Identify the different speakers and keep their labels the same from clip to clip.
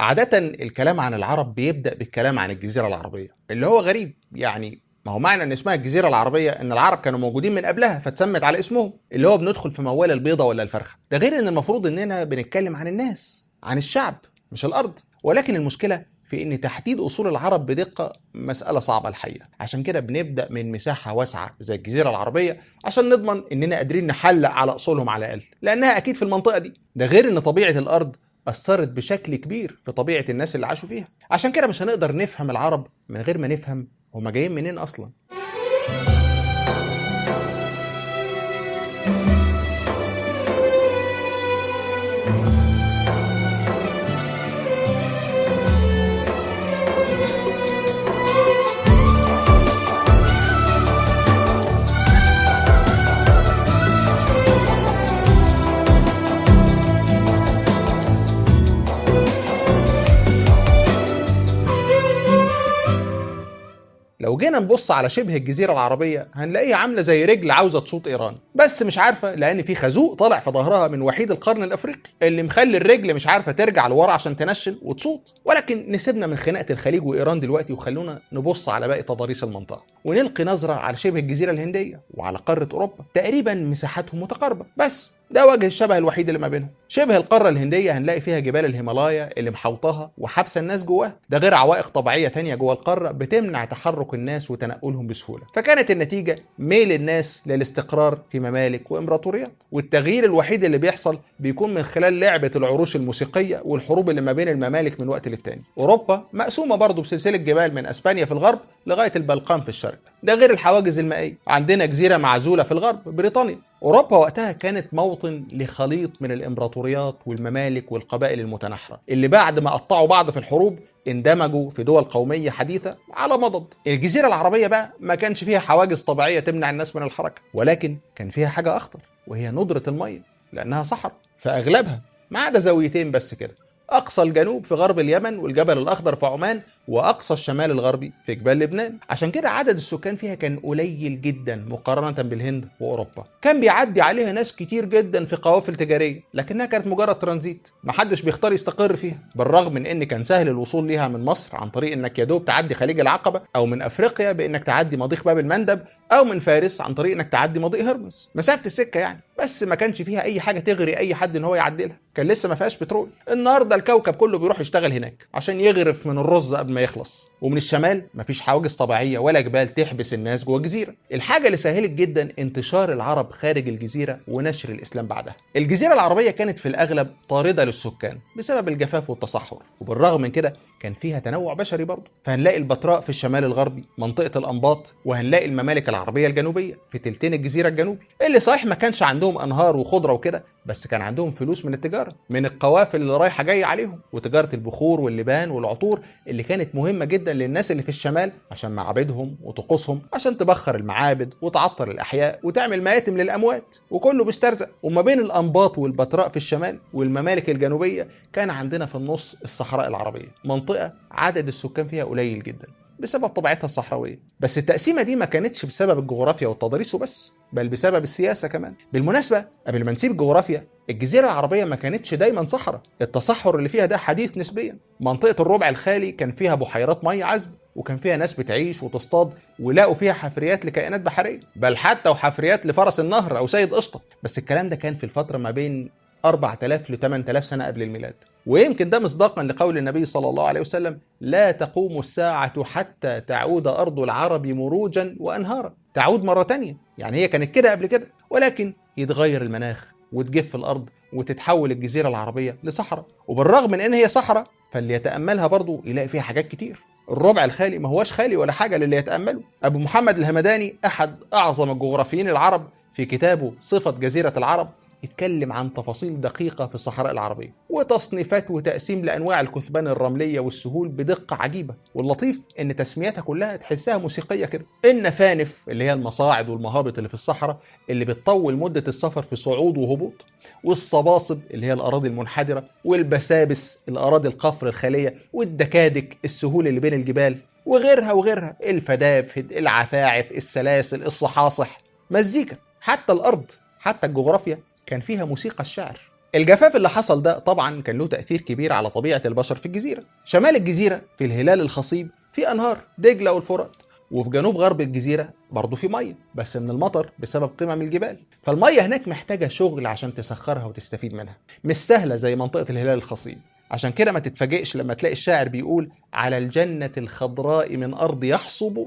Speaker 1: عادة الكلام عن العرب بيبدأ بالكلام عن الجزيرة العربية اللي هو غريب يعني ما هو معنى ان اسمها الجزيرة العربية ان العرب كانوا موجودين من قبلها فاتسمت على اسمهم اللي هو بندخل في موال البيضة ولا الفرخة ده غير ان المفروض اننا بنتكلم عن الناس عن الشعب مش الارض ولكن المشكلة في ان تحديد اصول العرب بدقة مسألة صعبة الحقيقة عشان كده بنبدأ من مساحة واسعة زي الجزيرة العربية عشان نضمن اننا قادرين نحلق على اصولهم على الاقل لانها اكيد في المنطقة دي ده غير ان طبيعة الارض أثرت بشكل كبير في طبيعة الناس اللي عاشوا فيها عشان كده مش هنقدر نفهم العرب من غير ما نفهم هما جايين منين أصلا لو جينا نبص على شبه الجزيرة العربية هنلاقيها عاملة زي رجل عاوزة تشوط إيران بس مش عارفة لأن في خازوق طالع في ظهرها من وحيد القرن الأفريقي اللي مخلي الرجل مش عارفة ترجع لورا عشان تنشن وتشوط ولكن نسيبنا من خناقة الخليج وإيران دلوقتي وخلونا نبص على باقي تضاريس المنطقة ونلقي نظرة على شبه الجزيرة الهندية وعلى قارة أوروبا تقريبا مساحتهم متقاربة بس ده وجه الشبه الوحيد اللي ما بينهم شبه القارة الهندية هنلاقي فيها جبال الهيمالايا اللي محوطاها وحابسة الناس جواها ده غير عوائق طبيعية تانية جوه القارة بتمنع تحرك الناس وتنقلهم بسهولة فكانت النتيجة ميل الناس للاستقرار في ممالك وإمبراطوريات والتغيير الوحيد اللي بيحصل بيكون من خلال لعبة العروش الموسيقية والحروب اللي ما بين الممالك من وقت للتاني أوروبا مقسومة برضه بسلسلة جبال من أسبانيا في الغرب لغاية البلقان في الشرق ده غير الحواجز المائية عندنا جزيرة معزولة في الغرب بريطانيا أوروبا وقتها كانت موطن لخليط من الإمبراطوريات والممالك والقبائل المتناحرة اللي بعد ما قطعوا بعض في الحروب اندمجوا في دول قومية حديثة على مضض الجزيرة العربية بقى ما كانش فيها حواجز طبيعية تمنع الناس من الحركة ولكن كان فيها حاجة أخطر وهي ندرة المية لأنها صحراء فأغلبها ما عدا زاويتين بس كده أقصى الجنوب في غرب اليمن والجبل الأخضر في عمان وأقصى الشمال الغربي في جبال لبنان عشان كده عدد السكان فيها كان قليل جدا مقارنة بالهند وأوروبا كان بيعدي عليها ناس كتير جدا في قوافل تجارية لكنها كانت مجرد ترانزيت محدش بيختار يستقر فيها بالرغم من ان كان سهل الوصول ليها من مصر عن طريق انك يا دوب تعدي خليج العقبة او من افريقيا بانك تعدي مضيق باب المندب او من فارس عن طريق انك تعدي مضيق هرمز مسافة السكة يعني بس ما كانش فيها اي حاجة تغري اي حد ان هو يعدلها كان لسه ما فيهاش بترول النهارده الكوكب كله بيروح يشتغل هناك عشان يغرف من الرز قبل ما يخلص ومن الشمال مفيش حواجز طبيعيه ولا جبال تحبس الناس جوه الجزيره الحاجه اللي سهلت جدا انتشار العرب خارج الجزيره ونشر الاسلام بعدها الجزيره العربيه كانت في الاغلب طارده للسكان بسبب الجفاف والتصحر وبالرغم من كده كان فيها تنوع بشري برضه فهنلاقي البتراء في الشمال الغربي منطقه الانباط وهنلاقي الممالك العربيه الجنوبيه في تلتين الجزيره الجنوبي اللي صحيح ما كانش عندهم انهار وخضره وكده بس كان عندهم فلوس من التجاره من القوافل اللي رايحه جايه عليهم وتجاره البخور واللبان والعطور اللي كانت مهمه جدا للناس اللي في الشمال عشان معابدهم وطقوسهم عشان تبخر المعابد وتعطر الاحياء وتعمل مياتم للاموات وكله بيسترزق وما بين الانباط والبتراء في الشمال والممالك الجنوبيه كان عندنا في النص الصحراء العربيه منطقه عدد السكان فيها قليل جدا بسبب طبيعتها الصحراويه بس التقسيمه دي ما كانتش بسبب الجغرافيا والتضاريس وبس بل بسبب السياسه كمان بالمناسبه قبل ما نسيب الجغرافيا الجزيرة العربية ما كانتش دايما صحراء التصحر اللي فيها ده حديث نسبيا منطقة الربع الخالي كان فيها بحيرات مية عذبة وكان فيها ناس بتعيش وتصطاد ولقوا فيها حفريات لكائنات بحرية بل حتى وحفريات لفرس النهر أو سيد قشطة بس الكلام ده كان في الفترة ما بين 4000 ل 8000 سنة قبل الميلاد ويمكن ده مصداقا لقول النبي صلى الله عليه وسلم لا تقوم الساعة حتى تعود أرض العرب مروجا وأنهارا تعود مرة تانية يعني هي كانت كده قبل كده ولكن يتغير المناخ وتجف الأرض وتتحول الجزيرة العربية لصحراء وبالرغم من إن هي صحراء فاللي يتأملها برضه يلاقي فيها حاجات كتير الربع الخالي ما هوش خالي ولا حاجة للي يتأمله أبو محمد الهمداني أحد أعظم الجغرافيين العرب في كتابه صفة جزيرة العرب اتكلم عن تفاصيل دقيقة في الصحراء العربية وتصنيفات وتقسيم لأنواع الكثبان الرملية والسهول بدقة عجيبة واللطيف إن تسميتها كلها تحسها موسيقية كده النفانف اللي هي المصاعد والمهابط اللي في الصحراء اللي بتطول مدة السفر في صعود وهبوط والصباصب اللي هي الأراضي المنحدرة والبسابس الأراضي القفر الخالية والدكادك السهول اللي بين الجبال وغيرها وغيرها الفدافد العفاعف السلاسل الصحاصح مزيكا حتى الأرض حتى الجغرافيا كان فيها موسيقى الشعر الجفاف اللي حصل ده طبعا كان له تأثير كبير على طبيعة البشر في الجزيرة شمال الجزيرة في الهلال الخصيب في أنهار دجلة والفرات وفي جنوب غرب الجزيرة برضه في مية بس من المطر بسبب قمم الجبال فالمية هناك محتاجة شغل عشان تسخرها وتستفيد منها مش سهلة زي منطقة الهلال الخصيب عشان كده ما تتفاجئش لما تلاقي الشاعر بيقول على الجنة الخضراء من أرض يحصب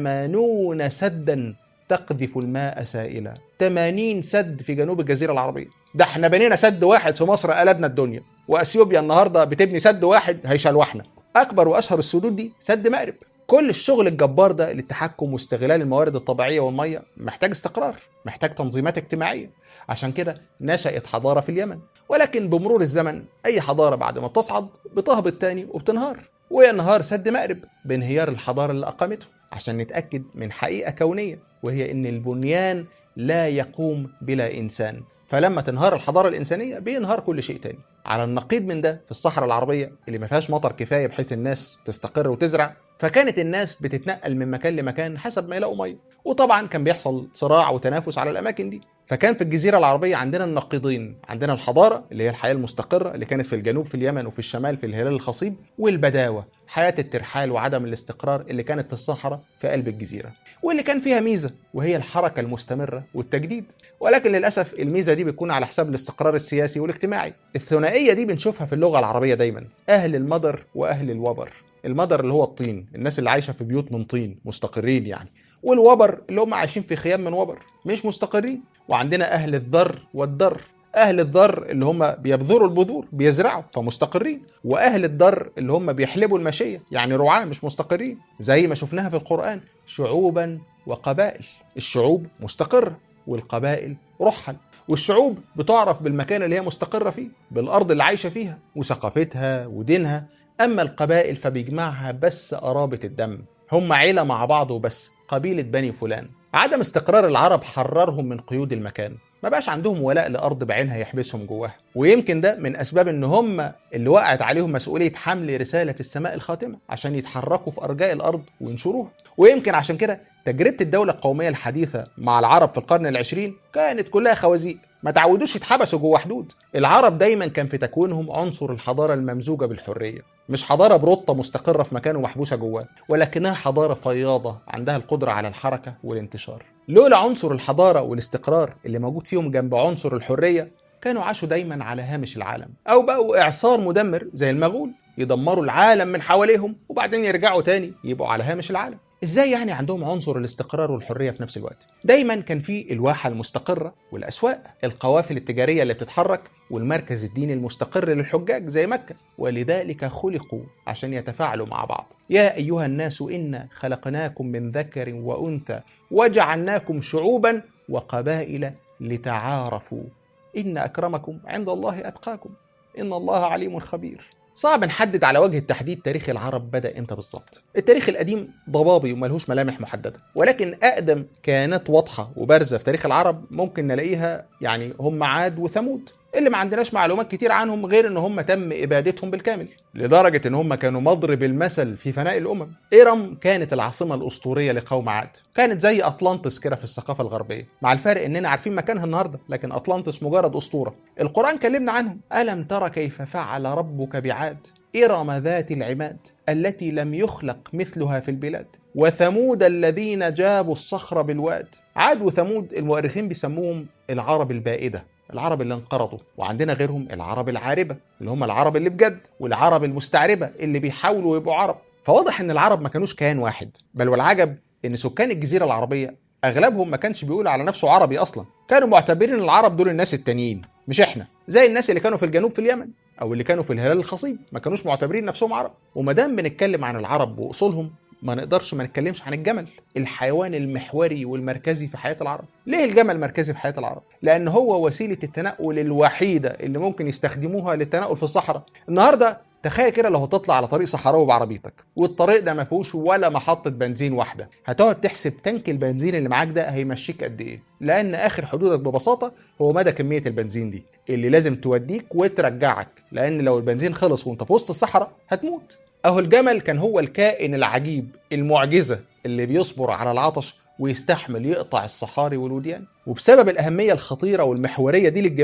Speaker 1: ثمانون سدا تقذف الماء سائلا 80 سد في جنوب الجزيرة العربية ده احنا بنينا سد واحد في مصر قلبنا الدنيا واثيوبيا النهارده بتبني سد واحد هيشلوحنا اكبر واشهر السدود دي سد مأرب كل الشغل الجبار ده للتحكم واستغلال الموارد الطبيعية والمية محتاج استقرار محتاج تنظيمات اجتماعية عشان كده نشأت حضارة في اليمن ولكن بمرور الزمن أي حضارة بعد ما بتصعد بتهبط تاني وبتنهار وينهار سد مأرب بانهيار الحضارة اللي أقامته عشان نتأكد من حقيقة كونية وهي إن البنيان لا يقوم بلا إنسان فلما تنهار الحضارة الإنسانية بينهار كل شيء تاني على النقيض من ده في الصحراء العربية اللي ما فيهاش مطر كفاية بحيث الناس تستقر وتزرع فكانت الناس بتتنقل من مكان لمكان حسب ما يلاقوا ميه وطبعا كان بيحصل صراع وتنافس على الاماكن دي فكان في الجزيرة العربية عندنا النقيضين عندنا الحضارة اللي هي الحياة المستقرة اللي كانت في الجنوب في اليمن وفي الشمال في الهلال الخصيب والبداوة حياة الترحال وعدم الاستقرار اللي كانت في الصحراء في قلب الجزيرة واللي كان فيها ميزة وهي الحركة المستمرة والتجديد ولكن للأسف الميزة دي بتكون على حساب الاستقرار السياسي والاجتماعي الثنائية دي بنشوفها في اللغة العربية دايما أهل المدر وأهل الوبر المدر اللي هو الطين الناس اللي عايشة في بيوت من طين مستقرين يعني والوبر اللي هم عايشين في خيام من وبر مش مستقرين وعندنا أهل الذر والدر اهل الذر اللي هم بيبذروا البذور بيزرعوا فمستقرين واهل الدر اللي هم بيحلبوا الماشيه يعني رعاه مش مستقرين زي ما شفناها في القران شعوبا وقبائل الشعوب مستقره والقبائل رحل والشعوب بتعرف بالمكان اللي هي مستقرة فيه بالأرض اللي عايشة فيها وثقافتها ودينها أما القبائل فبيجمعها بس قرابة الدم هم عيلة مع بعض وبس قبيلة بني فلان عدم استقرار العرب حررهم من قيود المكان ما بقاش عندهم ولاء لارض بعينها يحبسهم جواها ويمكن ده من اسباب ان هم اللي وقعت عليهم مسؤوليه حمل رساله السماء الخاتمه عشان يتحركوا في ارجاء الارض وينشروها ويمكن عشان كده تجربه الدوله القوميه الحديثه مع العرب في القرن العشرين كانت كلها خوازيق ما تعودوش يتحبسوا جوه حدود العرب دايما كان في تكوينهم عنصر الحضاره الممزوجه بالحريه مش حضاره بروطه مستقره في مكان ومحبوسه جواه ولكنها حضاره فياضه عندها القدره على الحركه والانتشار لولا عنصر الحضاره والاستقرار اللي موجود فيهم جنب عنصر الحريه كانوا عاشوا دايما على هامش العالم او بقوا اعصار مدمر زي المغول يدمروا العالم من حواليهم وبعدين يرجعوا تاني يبقوا على هامش العالم ازاي يعني عندهم عنصر الاستقرار والحريه في نفس الوقت دايما كان في الواحه المستقره والاسواق القوافل التجاريه اللي بتتحرك والمركز الديني المستقر للحجاج زي مكه ولذلك خلقوا عشان يتفاعلوا مع بعض يا ايها الناس انا خلقناكم من ذكر وانثى وجعلناكم شعوبا وقبائل لتعارفوا ان اكرمكم عند الله اتقاكم ان الله عليم خبير صعب نحدد على وجه التحديد تاريخ العرب بدا امتى بالظبط التاريخ القديم ضبابي وملهوش ملامح محدده ولكن اقدم كيانات واضحه وبارزه في تاريخ العرب ممكن نلاقيها يعني هم عاد وثمود اللي ما عندناش معلومات كتير عنهم غير ان هم تم ابادتهم بالكامل لدرجه ان هم كانوا مضرب المثل في فناء الامم ارم كانت العاصمه الاسطوريه لقوم عاد كانت زي اطلانتس كده في الثقافه الغربيه مع الفارق اننا عارفين مكانها النهارده لكن اطلانتس مجرد اسطوره القران كلمنا عنهم الم ترى كيف فعل ربك بعاد إرم ذات العماد التي لم يخلق مثلها في البلاد وثمود الذين جابوا الصخر بالواد عاد وثمود المؤرخين بيسموهم العرب البائدة العرب اللي انقرضوا وعندنا غيرهم العرب العاربة اللي هم العرب اللي بجد والعرب المستعربة اللي بيحاولوا يبقوا عرب فواضح ان العرب ما كانوش كيان واحد بل والعجب ان سكان الجزيرة العربية اغلبهم ما كانش بيقول على نفسه عربي اصلا كانوا معتبرين العرب دول الناس التانيين مش احنا زي الناس اللي كانوا في الجنوب في اليمن او اللي كانوا في الهلال الخصيب ما كانوش معتبرين نفسهم عرب وما دام بنتكلم عن العرب واصولهم ما نقدرش ما نتكلمش عن الجمل الحيوان المحوري والمركزي في حياة العرب ليه الجمل مركزي في حياة العرب لأن هو وسيلة التنقل الوحيدة اللي ممكن يستخدموها للتنقل في الصحراء النهاردة تخيل كده لو هتطلع على طريق صحراوي بعربيتك والطريق ده ما فيهوش ولا محطة بنزين واحدة هتقعد تحسب تانك البنزين اللي معاك ده هيمشيك قد ايه لأن آخر حدودك ببساطة هو مدى كمية البنزين دي اللي لازم توديك وترجعك لأن لو البنزين خلص وانت في وسط الصحراء هتموت أهو الجمل كان هو الكائن العجيب المعجزة اللي بيصبر على العطش ويستحمل يقطع الصحاري والوديان وبسبب الأهمية الخطيرة والمحورية دي للجمال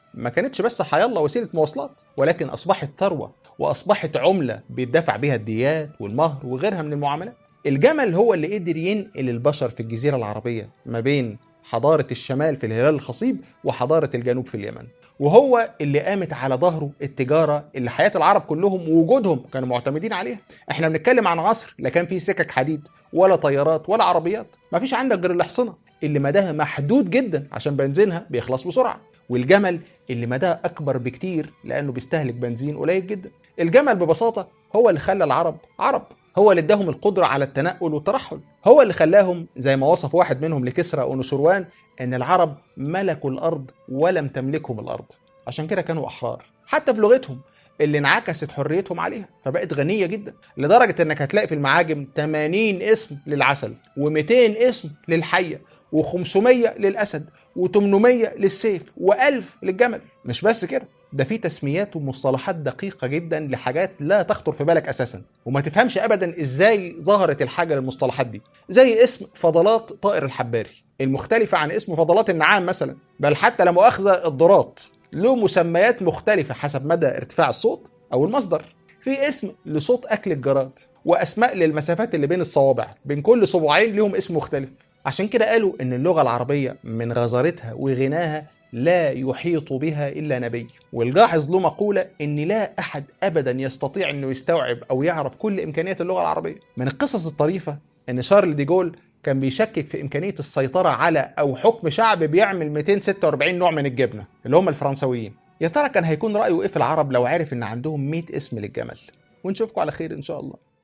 Speaker 1: ما كانتش بس حيالله وسيله مواصلات ولكن اصبحت ثروه واصبحت عمله بيدفع بيها الديات والمهر وغيرها من المعاملات الجمل هو اللي قدر ينقل البشر في الجزيره العربيه ما بين حضاره الشمال في الهلال الخصيب وحضاره الجنوب في اليمن وهو اللي قامت على ظهره التجاره اللي حياه العرب كلهم ووجودهم كانوا معتمدين عليها احنا بنتكلم عن عصر لا كان فيه سكك حديد ولا طيارات ولا عربيات ما فيش عندك غير الاحصنه اللي مداها محدود جدا عشان بنزينها بيخلص بسرعه والجمل اللي مداه اكبر بكتير لانه بيستهلك بنزين قليل جدا الجمل ببساطه هو اللي خلى العرب عرب هو اللي اداهم القدرة على التنقل والترحل هو اللي خلاهم زي ما وصف واحد منهم لكسرى ونشروان ان العرب ملكوا الارض ولم تملكهم الارض عشان كده كانوا احرار حتى في لغتهم اللي انعكست حريتهم عليها فبقت غنيه جدا لدرجه انك هتلاقي في المعاجم 80 اسم للعسل و200 اسم للحيه و500 للاسد و800 للسيف و1000 للجمل مش بس كده ده في تسميات ومصطلحات دقيقه جدا لحاجات لا تخطر في بالك اساسا وما تفهمش ابدا ازاي ظهرت الحاجه للمصطلحات دي زي اسم فضلات طائر الحباري المختلفه عن اسم فضلات النعام مثلا بل حتى لا مؤاخذه الضرات له مسميات مختلفه حسب مدى ارتفاع الصوت او المصدر في اسم لصوت اكل الجراد واسماء للمسافات اللي بين الصوابع بين كل صباعين لهم اسم مختلف عشان كده قالوا ان اللغه العربيه من غزارتها وغناها لا يحيط بها الا نبي والجاحظ له مقوله ان لا احد ابدا يستطيع انه يستوعب او يعرف كل امكانيات اللغه العربيه من القصص الطريفه ان شارل ديجول كان بيشكك في امكانيه السيطره على او حكم شعب بيعمل 246 نوع من الجبنه اللي هم الفرنسويين يا ترى كان هيكون رايه ايه في العرب لو عرف ان عندهم 100 اسم للجمل ونشوفكم على خير ان شاء الله